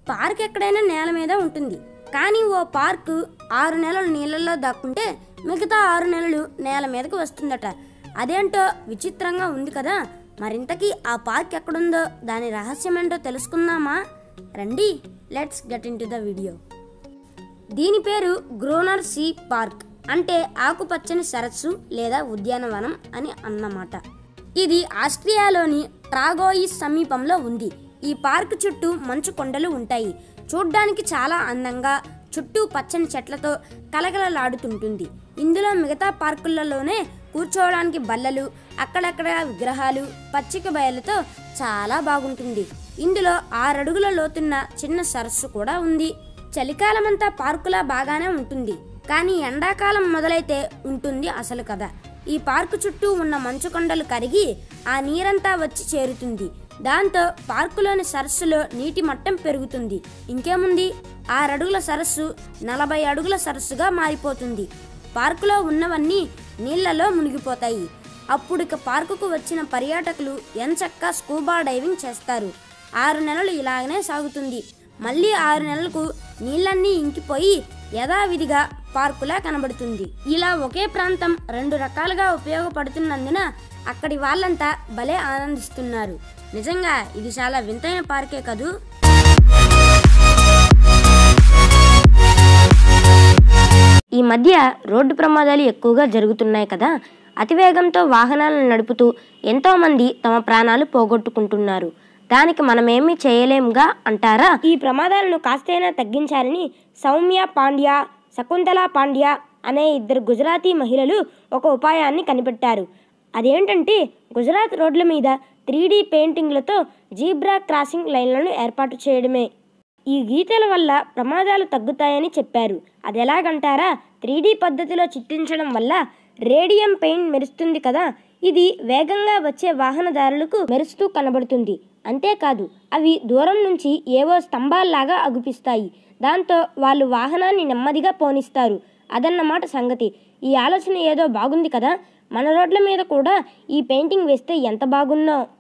park ఎక్కడైనా నేల మీద ఉంటుంది కానీ ఓ పార్కు ఆరు నెలలు నీళ్ళల్లో దాక్కుంటే మిగతా ఆరు నెలలు నేల మీదకి వస్తుందట అదేంటో విచిత్రంగా ఉంది కదా మరింతకీ ఆ పార్క్ ఎక్కడుందో దాని రహస్యమేంటో తెలుసుకుందామా రండి let's get into the video దీని పేరు గ్రోనర్ సీ పార్క్ అంటే ఆకుపచ్చని సరస్సు లేదా ఉద్యానవనం అని అన్నమాట ఇది ఆస్ట్రియాలోని ట్రాగోయిస్ సమీపంలో ఉంది ఈ పార్క్ చుట్టూ మంచు కొండలు ఉంటాయి చూడ్డానికి చాలా అందంగా చుట్టూ పచ్చని చెట్లతో కలకలలాడుతుంటుంది ఇందులో మిగతా పార్కులలోనే కూర్చోవడానికి బల్లలు అక్కడక్కడ విగ్రహాలు పచ్చిక బయలతో చాలా బాగుంటుంది ఇందులో ఆరడుగుల లోతున్న చిన్న సరస్సు కూడా ఉంది చలికాలమంతా పార్కులా బాగానే ఉంటుంది కానీ ఎండాకాలం మొదలైతే ఉంటుంది అసలు కదా ఈ పార్కు చుట్టూ ఉన్న మంచు కొండలు కరిగి ఆ నీరంతా వచ్చి చేరుతుంది దాంతో పార్కులోని సరస్సులో నీటి మట్టం పెరుగుతుంది ఇంకేముంది ఆరడుగుల సరస్సు నలభై అడుగుల సరస్సుగా మారిపోతుంది పార్కులో ఉన్నవన్నీ నీళ్లలో మునిగిపోతాయి అప్పుడు ఇక పార్కుకు వచ్చిన పర్యాటకులు ఎంచక్కా స్కూబా డైవింగ్ చేస్తారు ఆరు నెలలు ఇలాగనే సాగుతుంది మళ్ళీ ఆరు నెలలకు నీళ్ళన్నీ ఇంకిపోయి యథావిధిగా పార్కులా కనబడుతుంది ఇలా ఒకే ప్రాంతం రెండు రకాలుగా ఉపయోగపడుతున్నందున అక్కడి వాళ్ళంతా భలే ఆనందిస్తున్నారు నిజంగా ఇది చాలా వింతైన పార్కే కదూ ఈ మధ్య రోడ్డు ప్రమాదాలు ఎక్కువగా జరుగుతున్నాయి కదా అతివేగంతో వాహనాలను నడుపుతూ ఎంతోమంది తమ ప్రాణాలు పోగొట్టుకుంటున్నారు దానికి మనమేమీ చేయలేముగా అంటారా ఈ ప్రమాదాలను కాస్తైనా తగ్గించాలని సౌమ్య పాండ్యా శకుంతల పాండ్యా అనే ఇద్దరు గుజరాతీ మహిళలు ఒక ఉపాయాన్ని కనిపెట్టారు అదేంటంటే గుజరాత్ రోడ్ల మీద త్రీ పెయింటింగ్లతో జీబ్రా క్రాసింగ్ లైన్లను ఏర్పాటు చేయడమే ఈ గీతల వల్ల ప్రమాదాలు తగ్గుతాయని చెప్పారు అది ఎలాగంటారా త్రీ పద్ధతిలో చిత్రించడం వల్ల రేడియం పెయింట్ మెరుస్తుంది కదా ఇది వేగంగా వచ్చే వాహనదారులకు మెరుస్తూ కనబడుతుంది అంతేకాదు అవి దూరం నుంచి ఏవో స్తంభాల్లాగా అగుపిస్తాయి దాంతో వాళ్ళు వాహనాన్ని నెమ్మదిగా పోనిస్తారు అదన్నమాట సంగతి ఈ ఆలోచన ఏదో బాగుంది కదా మన రోడ్ల మీద కూడా ఈ పెయింటింగ్ వేస్తే ఎంత బాగున్నో